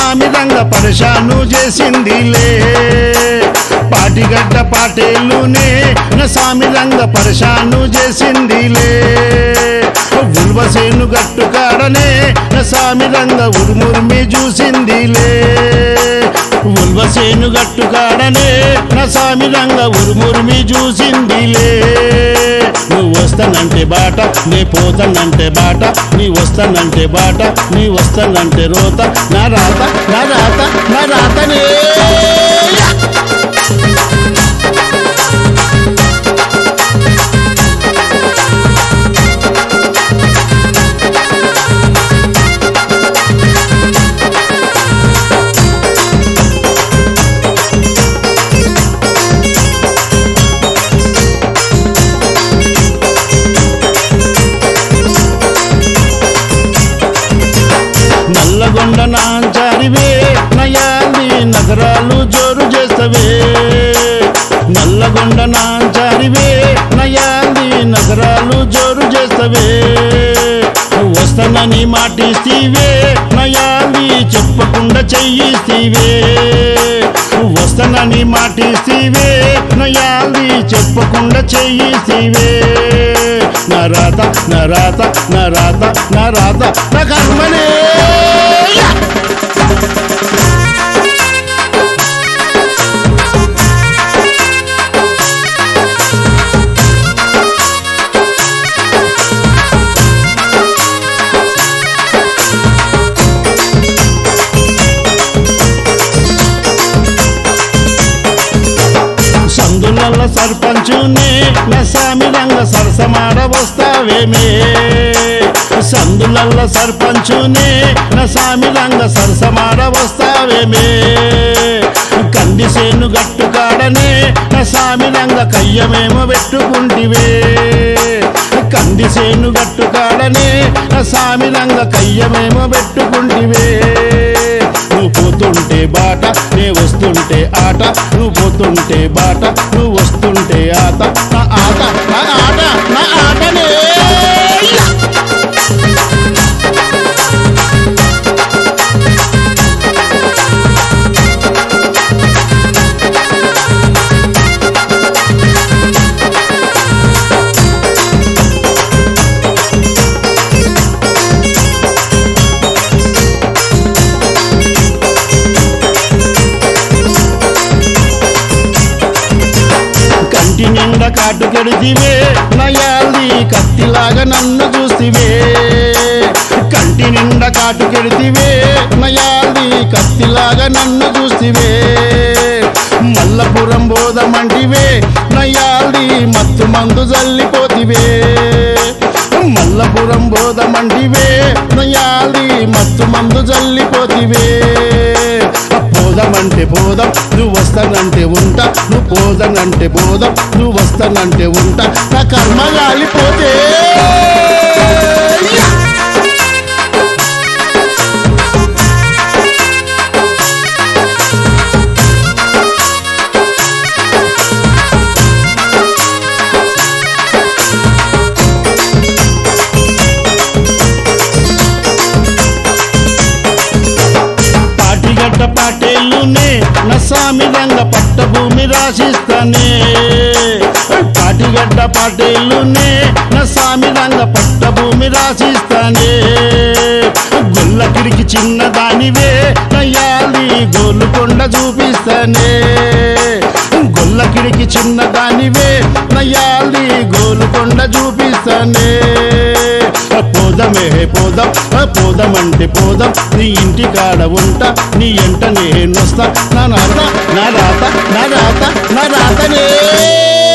స్వామి రంగ పరశాను చేసిందిలే పాటిగడ్డ పాటేలునే నా స్వామి రంగ పరశాను చేసిందిలే ఉల్వసేను గట్టు కాడనే నా స్వామి రంగ ఉరుమురిమి చూసిందిలే ఉల్వసేను గట్టు కాడనే నా స్వామి రంగ ఉరుమురిమి చూసిందిలే నువ్వు వస్తానంటే బాట నీ పోతానంటే బాట నీ వస్తానంటే బాట నీ వస్తానంటే రోత నా రాత నా రాత నా రాతనే నల్లగొండ నాంచారివే నయాలి నగరాలు జోరు చేస్తవే నల్లగొండ నాంచారివే నయాలి నగరాలు జోరు చేస్తవే వస్తానని మాటిస్తీవే నయాలి చెప్పకుండా చెయ్యిస్తీవే వస్తానని మాటిస్తీవే నయాలి చెప్పకుండా చెయ్యిస్తీవే నా రాత నా రాత నా రాత నా రాత నా కర్మనే సందులల్ల సర్పంచునే నా సామి రంగ సరసమాడ వస్తావేమే సందులల్ల సర్పంచునే నా సామి రంగ సరసమాడ వస్తావేమే కంది సేను గట్టు కాడనే నా సామి రంగ కయ్యమేమో పెట్టుకుంటివే కంది సేను గట్టు కాడనే నా సామి రంగ కయ్యమేమో పెట్టుకుంటివే నువ్వు పోతుంటే బాట నే వస్తుంటే ఆట నువ్వు పోతుంటే బాట నువ్వు వస్తుంటే ఆట నా ఆట నా ఆట నా ఆటనే కంటి నిండా కాటుకెడితివే నయాలి కత్తిలాగా నన్ను చూస్తివే కంటి నిండా కాటుకెడితివే నయాలి కత్తిలాగా నన్ను చూస్తివే మల్లపురం బోధమంటివే నయాలి మత్తు మందు జల్లిపోతివే మల్లపురం బోధమంటివే నయాలి మత్తు మందు జల్లిపోతివే పోదామంటే పోదాం నువ్వు వస్తానంటే ఉంటా నువ్వు పోదానంటే పోదాం నువ్వు వస్తానంటే ఉంటా నా కర్మ గాలిపోతే పాటిగడ్డ పాటేళ్ళునే నసామి రంగ పట్టభూమి రాసిస్తానే పాటిగడ్డ పాటేళ్ళునే నసామి రంగ పట్టభూమి రాసిస్తానే గొల్లకిడికి చిన్నదానివే నయ్యాలి గోలుకొండ చూపిస్తానే గొల్లకిడికి చిన్నదానివే నయ్యాలి గోలుకొండ చూపిస్తానే పోదమే పోదాం పోదామంటే పోదాం నీ ఇంటి కాడ ఉంటా నీ ఎంట నేనొస్తా నా రాత నా రాత నా రాత నా రాతనే